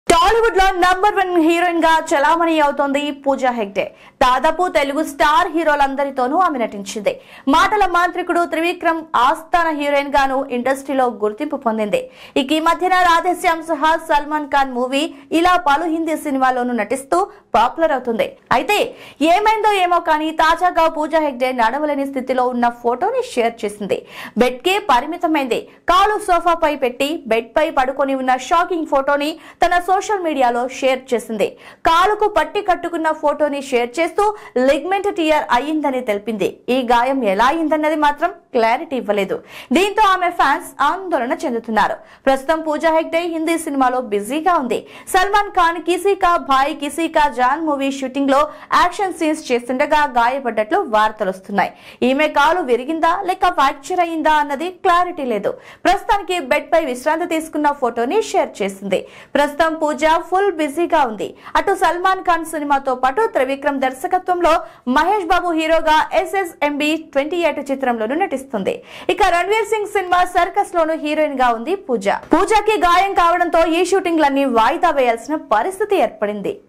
టాలీవుడ్ లో number one heroine గా చలామణి అవుతోంది పూజా హెగ్డే దాదాపు తెలుగు స్టార్ హీరోలందరితోనూ ఆమె నటించింది మాటల మాంత్రికుడు త్రివిక్రమ్ ఆస్థాన హీరోయిన్ గాను ఇండస్ట్రీలో గుర్తింపు పొందింది ఇక ఈ మధ్యన రాధేశ్యామ్ సహా సల్మాన్ ఖాన్ మూవీ ఇలా పలు హిందీ సినిమాల్లోనూ నటిస్తూ పాపులర్ అవుతుంది అయితే ఏమైందో ఏమో కానీ తాజాగా పూజా హెగ్డే నడవలేని స్థితిలో ఉన్న ఫోటోని షేర్ చేసింది బెడ్ కే పరిమితమైంది కాలు సోఫాపై పెట్టి బెడ్ పై పడుకొని ఉన్న షాకింగ్ ఫోటోని తన సోషల్ మీడియాలో షేర్ చేసింది కాలుకు పట్టి కట్టుకున్న ఫోటోని షేర్ చేస్తూ లిగ్మెంట్ టియర్ అయ్యిందని తెలిపింది ఈ గాయం ఎలా అయిందన్నది మాత్రం క్లారిటీ ఇవ్వలేదు దీంతో ఆమె ఫ్యాన్స్ ఆందోళన చెందుతున్నారు ప్రస్తుతం పూజా హెగ్డే హిందీ సినిమాలో బిజీగా ఉంది సల్మాన్ ఖాన్ కిసీ కా భాయ్ కిసీ కా జాన్ మూవీ షూటింగ్ లో యాక్షన్ సీన్స్ చేస్తుండగా గాయపడ్డట్లు వార్తలు వస్తున్నాయి ఈమె కాలు విరిగిందా లేక ఫ్రాక్చర్ అయిందా అన్నది క్లారిటీ లేదు ప్రస్తుతానికి బెడ్ పై విశ్రాంతి తీసుకున్న ఫోటోని షేర్ చేసింది ప్రస్తుతం పూజ ఫుల్ బిజీగా ఉంది అటు సల్మాన్ ఖాన్ సినిమాతో పాటు త్రివిక్రమ్ దర్శకత్వంలో మహేష్ బాబు హీరోగా ఎస్ఎస్ఎంబి ట్వంటీ ఎయిట్ చిత్రంలోనూ నటిస్తుంది ఇక రణ్వీర్ సింగ్ సినిమా సర్కస్ లోను హీరోయిన్ గా ఉంది పూజ పూజకి గాయం కావడంతో ఈ షూటింగ్లన్నీ వాయిదా వేయాల్సిన పరిస్థితి ఏర్పడింది